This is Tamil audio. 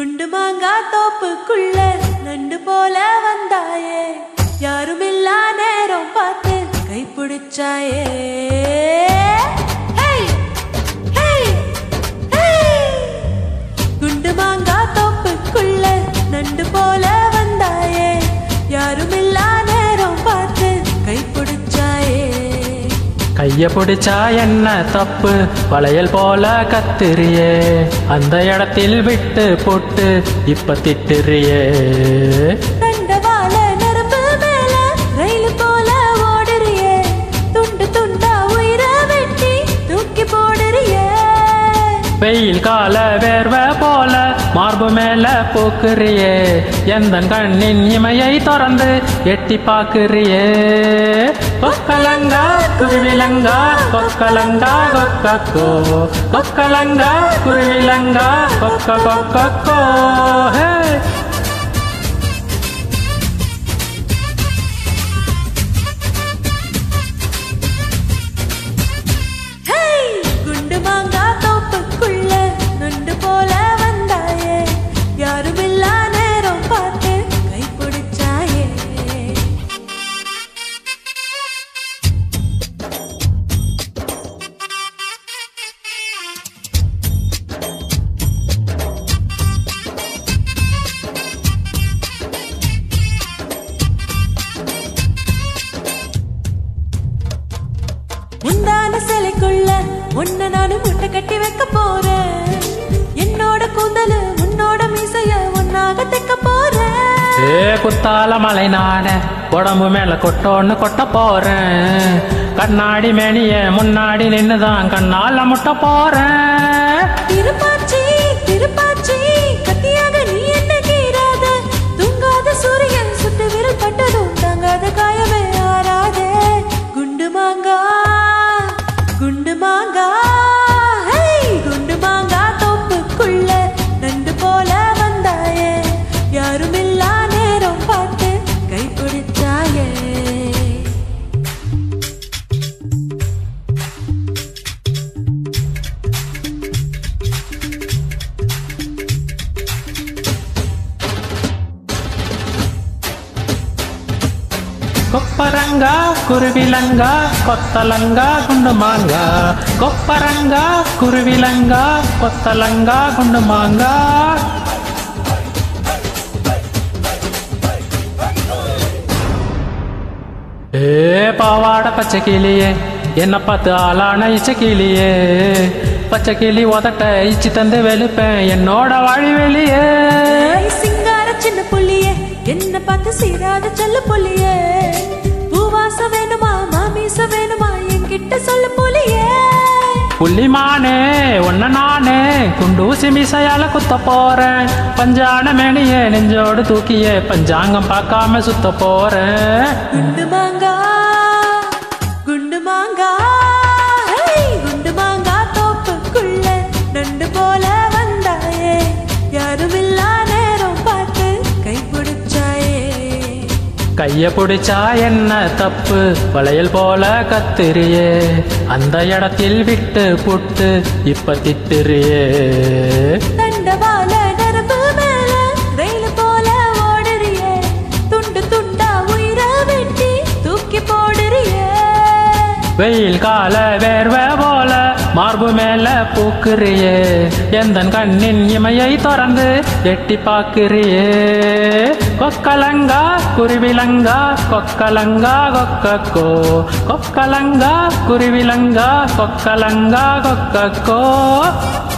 குண்டு மாங்கா தோப்புக்குள்ள நண்டு போல வந்தாயே யாருமில்லா நேரம் பார்த்து கைப்பிடிச்சாயே ஹேய்! ஹேய்! ஹேய்! குண்டு மாங்கா தோப்புக்குள்ள நண்டு போல வந்தாயே யாருமில்லா நேரம் பார்த்து கைப்பிடிச்சாயே கைய பிடிச்சா என்ன தப்பு வளையல் போல கத்துறியே அந்த இடத்தில் விட்டு போட்டு இப்ப திட்டுறியே தண்டவாள நரம்பு மேல ரயில் போல ஓடுறியே துண்டு துண்டா உயிர வெட்டி தூக்கி போடுறியே வெயில் கால வேர்வை போல மார்பு மேல போக்குறியே எந்த கண்ணின் இமையை திறந்து எட்டி பாக்குறியே கொக்கலங்கா குருவிலங்கா கொக்கலங்கா கொக்கோ கொக்கலங்கா குருவிலங்கா கொக்க கொக்கோ ஹே ஹேய்! குண்டு மாங்கா தோப்புக்குள்ள நண்டு போல வந்தாயே யாருமில்லா நேரம் பார்த்து கைப்பிடிச்சாயே முந்தான சிலைக்குள்ள உன்னை நானு முட்டை கட்டி வைக்க போறேன் என்னோட கூந்தலு உன்னோட மீசைய ஒன்னாக தைக்க போறேன் ஏ குத்தால மலை நாட உடம்பு மேல கொட்டோன்னு கொட்ட போறேன் கண்ணாடி மேனிய முன்னாடி நின்னுதான் கண்ணால முட்ட போறேன் திருப்பாச்சி திருப்பாச்சி கத்தியாக நீ என்ன கீராத தூங்காத சூரியன் சுட்டு விரல் பட்டதும் தாங்காத காயமே ஆறாதே குண்டு மாங்கா குண்டு மாங்கா ஹேய்! குண்டு மாங்கா தோப்புக்குள்ள நண்டு போல வந்தாயே யாருமில்லா நேரம் பார்த்து கை பிடிச்சாயே கொப்பரங்கா குருவிலங்கா கொத்தலங்கா குண்டு மாங்கா கொப்பரங்கா குருவிலங்கா கொத்தலங்கா குண்டு மாங்கா ஏ பாவாட பச்சை கிளியே என்ன பார்த்து ஆளான இச்ச கிளியே பச்சை கிளி உதட்ட இச்சி தந்து வெளுப்பேன் என்னோட வாழி வெளியே ஏய் சிங்கார சின்ன புள்ளியே என்ன பார்த்து சீராத செல்ல புள்ளியே பூவாச வேணுமா மாமீச வேணுமா என்கிட்ட சொல்ல புள்ளியே புள்ளிமானே ஒன்ன நானே குண்டூசி மிசையால குத்த போறேன் பஞ்சான மேனியே நெஞ்சோடு தூக்கியே பஞ்சாங்கம் பார்க்காம சுத்த போறேன் குண்டு மாங்கா குண்டு மாங்கா ஹேய், குண்டு மாங்கா தோப்புக்குள்ள நண்டு போல வந்தாயே யாருமில்லா நேரம் பார்த்து கை பிடிச்சாயே கைய பிடிச்சா என்ன தப்பு வளையல் போல கத்துறியே அந்த இடத்தில் விட்டு புட்டு இப்ப திட்டுறியே தண்டவாள நரம்பு மேல ரயில் போல ஓடுறியே துண்டு துண்டா உயிர வெட்டி தூக்கி போடுறியே வெயில் கால வேர்வை போல மார்பு மேல பூக்குறியே எந்த கண்ணின் இமையை திறந்து எட்டி பாக்குறியே கொக்கலங்கா குருவிலங்கா கொக்கலங்கா கொக்கக்கோ கொக்கலங்கா குருவிலங்கா கொக்கலங்கா கொக்கக்கோ